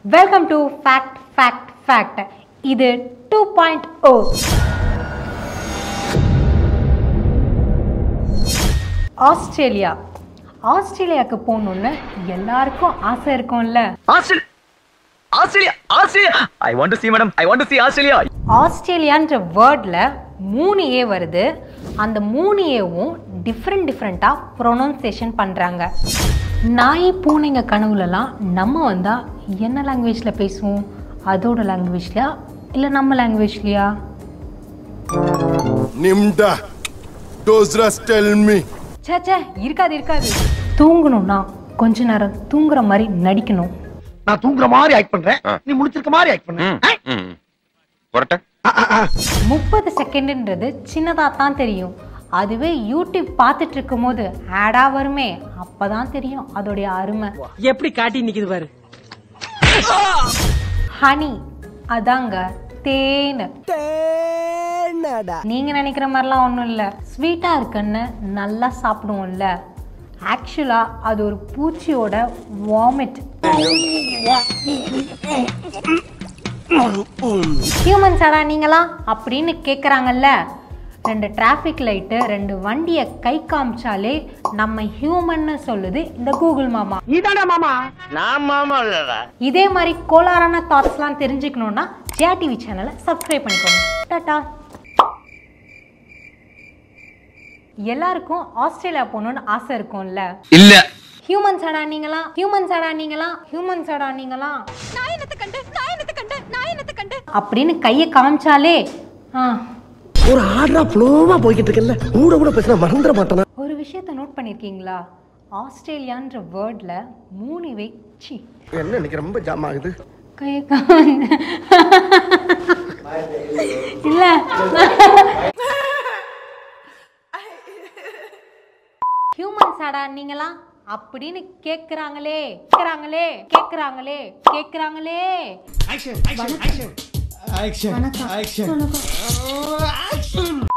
Welcome to fact fact fact இது to point ஓ Australia ஆஸ்திரேலியாவுக்கு போகணுன்னு எல்லாருக்கும் ஆசை இருக்கும்ல Australia Australia Australia I want to see madam I want to see Australia ஆஸ்திரேலியான்ற வேர்டில் மூணு ஏ வருது அந்த மூணு ஏவும் டிஃப்ரெண்ட் டிஃப்ரெண்ட்டாக ப்ரொனவுன்சியேஷன் பண்ணுறாங்க நாய் பூனைங்க கனவுலலாம் நம்ம வந்தால் என்ன லாங்குவேஜில் பேசுவோம் அதோட லாங்குவேஜ்லையா இல்லை நம்ம லாங்குவேஜ்லையா Nimda. Dozras tell me. ச்சே ச்சே இருக்காது இருக்காது தூங்கணும்னா கொஞ்ச நேரம் தூங்குற மாதிரி நடிக்கணும் நான் தூங்குற மாதிரி ஆக்ட் பண்றேன் நீ முடிச்சிருக்க மாதிரி ஆக்ட் பண்ண கொரட்டை முப்பது செகண்டுன்றது சின்னதாக தான் தெரியும் அதுவே யூடியூப் பார்த்துட்டு இருக்கும்போது ஆடாக வருமே அப்போ தான் தெரியும் அதோடைய அருமை எப்படி காட்டி நிக்குது பாரு ஹனி அதாங்க தேன் நீங்க நினைக்கிற மாதிரிலாம் ஒன்றும் இல்லை ஸ்வீட்டா இருக்குன்னு நல்லா சாப்பிடுவோம்ல ஆக்சுவலா அது ஒரு பூச்சியோட வாமிட் ஹியூமன்ஸாடா நீங்களா அப்படின்னு கேட்குறாங்கல்ல ரெண்டு டிராஃபிக் லைட்டு ரெண்டு வண்டியை கை காமிச்சாலே நம்ம ஹியூமன்னு சொல்லுது இந்த கூகுள் மாமா நீதானே மாமா இதே மாதிரி கோளாறான தாட்ஸ்லாம் தெரிஞ்சுக்கணும்னா ஜியா டிவி சேனலை சப்ஸ்கிரைப் பண்ணிக்கோங்க டாட்டா எல்லாருக்கும் ஆஸ்திரேலியா போகணும்னு ஆசை இருக்கும்ல இல்ல ஹியூமன்ஸ் ஆடா நீங்களா ஹியூமன்ஸ் ஆடா நீங்களா ஹியூமன்ஸ் ஆடா நீங்களா அப்படின்னு கையை காமிச்சாலே ஆ ஒரு ஆர்டரா ஃப்ளோவா போய்கிட்டு இருக்கல கூட கூட பேசினா மறந்துட மாட்டேனா ஒரு விஷயத்தை நோட் பண்ணியிருக்கீங்களா ஆஸ்திரேலியான்ற வேர்டில் மூணு வச்சு என்ன இன்னைக்கு ரொம்ப ஜாம் ஆகுது கையை காமி இல்லை ஹியூமன்ஸ் ஆடா நீங்களா அப்படின்னு கேக்குறாங்களே கேக்குறாங்களே கேக்குறாங்களே கேக்குறாங்களே Action, action, action. Action, action.